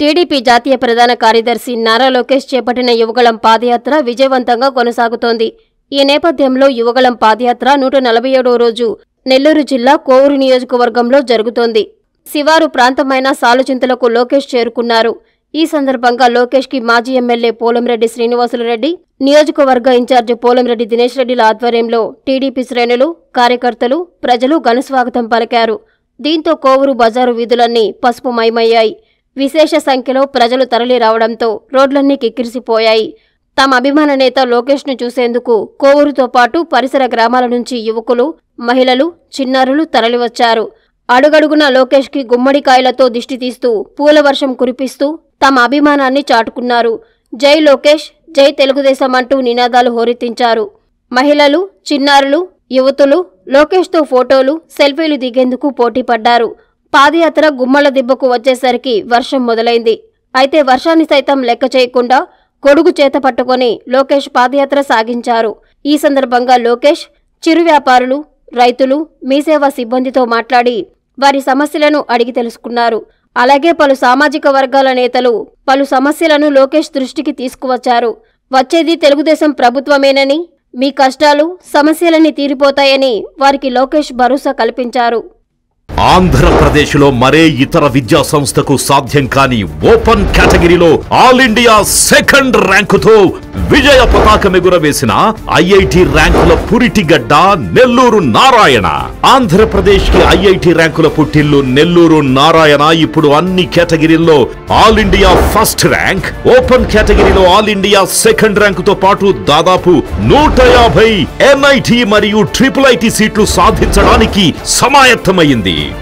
TDP జాతీయ ప్రధాన కార్యదర్శి నారా లోకేష్ చేపట్టిన యువగళం పాదయాత్ర విజయవంతంగా కొనసాగుతోంది ఈ నేపథ్యంలో యువగళం పాదయాత్ర నూట నలభై ఏడో రోజు నెల్లూరు జిల్లా కోవూరు నియోజకవర్గంలో జరుగుతోంది శివారు ప్రాంతమైన సాలుచింతలకు లోకేష్ చేరుకున్నారు ఈ సందర్భంగా లోకేష్ కి మాజీ ఎమ్మెల్యే పోలంరెడ్డి శ్రీనివాసులరెడ్డి నియోజకవర్గ ఇన్ఛార్జి పోలంరెడ్డి దినేష్ రెడ్డిల ఆధ్వర్యంలో టీడీపీ శ్రేణులు కార్యకర్తలు ప్రజలు ఘనస్వాగతం పలికారు దీంతో కోవూరు బజారు వీధులన్నీ పసుపుమయమయ్యాయి విశేష సంఖ్యలో ప్రజలు తరలి రావడంతో రోడ్లన్నీ కిక్కిరిసిపోయాయి తమ అభిమాన నేత లోకేష్ను చూసేందుకు కోవూరుతో పాటు పరిసర గ్రామాల నుంచి యువకులు మహిళలు చిన్నారులు తరలివచ్చారు అడుగడుగున లోకేష్కి గుమ్మడికాయలతో దిష్టి తీస్తూ పూల వర్షం కురిపిస్తూ తమ అభిమానాన్ని చాటుకున్నారు జై లోకేష్ జై తెలుగుదేశం అంటూ నినాదాలు హోరెత్తించారు మహిళలు చిన్నారులు యువతులు లోకేష్తో ఫోటోలు సెల్ఫీలు దిగేందుకు పోటీపడ్డారు పాదయాత్ర గుమ్మల దిబ్బకు వచ్చేసరికి వర్షం మొదలైంది అయితే వర్షాన్ని సైతం లెక్క చేయకుండా గొడుగు చేత పట్టుకొని లోకేష్ పాదయాత్ర సాగించారు ఈ సందర్భంగా లోకేష్ చిరు వ్యాపారులు రైతులు మీసేవా సిబ్బందితో మాట్లాడి వారి సమస్యలను అడిగి తెలుసుకున్నారు అలాగే పలు సామాజిక వర్గాల నేతలు పలు సమస్యలను లోకేష్ దృష్టికి తీసుకువచ్చారు వచ్చేది తెలుగుదేశం ప్రభుత్వమేనని మీ కష్టాలు సమస్యలన్నీ తీరిపోతాయని వారికి లోకేష్ భరోసా కల్పించారు ఆంధ్రప్రదేశ్లో మరే ఇతర విద్యా సంస్థకు సాధ్యం కాని ఓపెన్ కేటగిరీలో ఆల్ ఇండియా సెకండ్ ర్యాంకుతో విజయ పతాకం ఎగురవేసిన ఐఐటి ర్యాంకుల పురిటిగడ్డ నెల్లూరు నారాయణ ఆంధ్రప్రదేశ్ కి ఐఐటి ర్యాంకుల పుట్టిల్లు నెల్లూరు నారాయణ ఇప్పుడు అన్ని కేటగిరీల్లో all India first rank open కేటగిరీలో ఆల్ ఇండియా సెకండ్ ర్యాంకుతో పాటు దాదాపు నూట యాభై ఎన్ఐటి మరియు ట్రిపుల్ ఐటి సీట్లు సాధించడానికి సమాయత్తమైంది